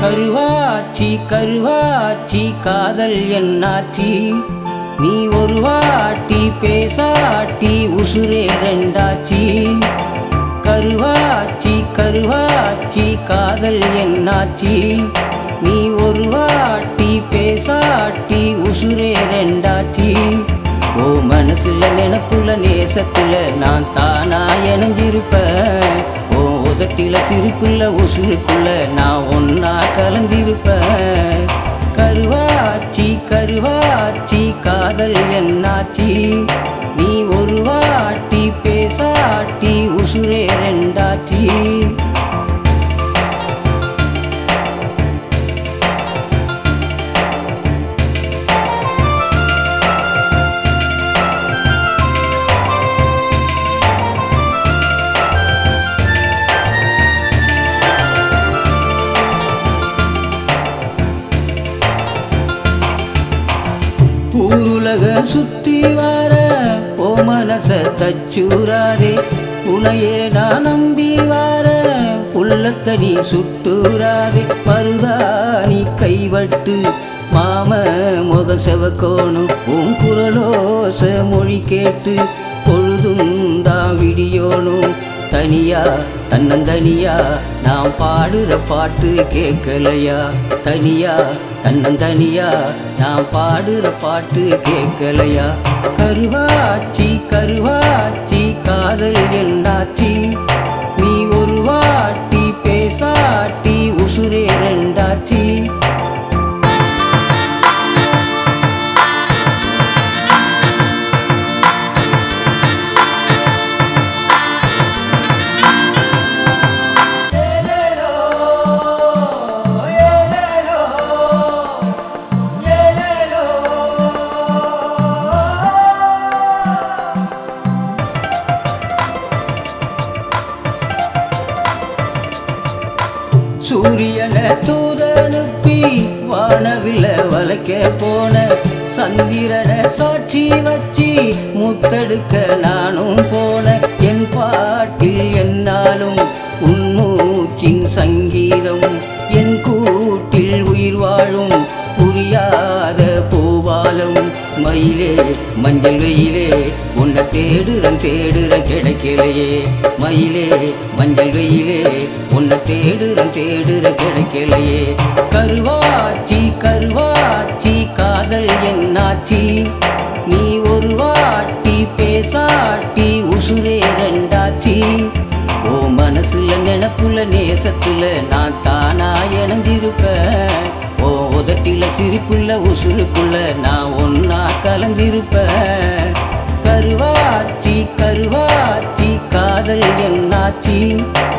கருவாச்சி கருவாச்சி காதல் என்னாச்சி நீ ஒரு வாட்டி பேசாட்டி உசுரே ரெண்டாச்சி கருவாச்சி கருவாச்சி காதல் என்னாச்சி நீ ஒரு வாட்டி பேசாட்டி உசுரே ரெண்டாச்சி ஓ மனசுல நினப்புல நேசத்துல நான் தானா இணைஞ்சிருப்பேன் ஓ உதட்டில சிரிப்புல உசுருக்குள்ள நான் ஒன்னா கலந்திருப்பேன் கருவாச்சி கருவாச்சி காதல் என்னாச்சி நீ ஒரு வாட்டி பேசாட்டி உசுரே ரெண்டாச்சி ஊருலக சுத்தி வர ஓ மனச தச்சூராதே உனையே நான் நம்பி வர புள்ளக்கனி சுட்டூராதே மருதாணி கைவட்டு மாம முக செவக்கோணும் உன் குரலோச மொழி கேட்டு பொழுதும் தான் விடியோனும் தனியா தன்னந்தனியா நான் பாடுற பாட்டு கேட்கலையா தனியா தன்னந்தனியா நான் பாடுற பாட்டு கேட்கலையா கருவாச்சி கருவாச்சி காதல் என்னாச்சி நீ ஒரு வாட்டி பேசாட்டி உசுரே ரெண்டாச்சி சூரியனை தூதனுப்பி வானவில்ல வளைக்க போன சந்திரனை சாட்சி வச்சி முத்தெடுக்க நானும் போன என் பாட்டில் என்னாலும் உன்மூச்சின் சங்கீதம் என் கூட்டில் உயிர் வாழும் புரியாத பூபாலம் மயிலே மஞ்சள் வெயிலே உன்னை தேடுறன் தேடுறன் கிடைக்கலையே மயிலே மஞ்சள் வெயிலே உன்னை தேடுறன் தேடுறன் கிடைக்கலையே கருவாச்சி கருவாச்சி காதல் என்னாச்சி நீ ஒரு வாட்டி பேசாட்டி உசுரே ரெண்டாச்சி ஓ மனசுல நினப்புல நேசத்துல நான் தானா இணைஞ்சிருப்பேன் ஓ உதட்டில சிரிப்புள்ள உசுருக்குள்ள நான் ஒன்னா கலந்திருப்பேன் கருவாச்சி கருவாச்சி காதல் என்னாச்சி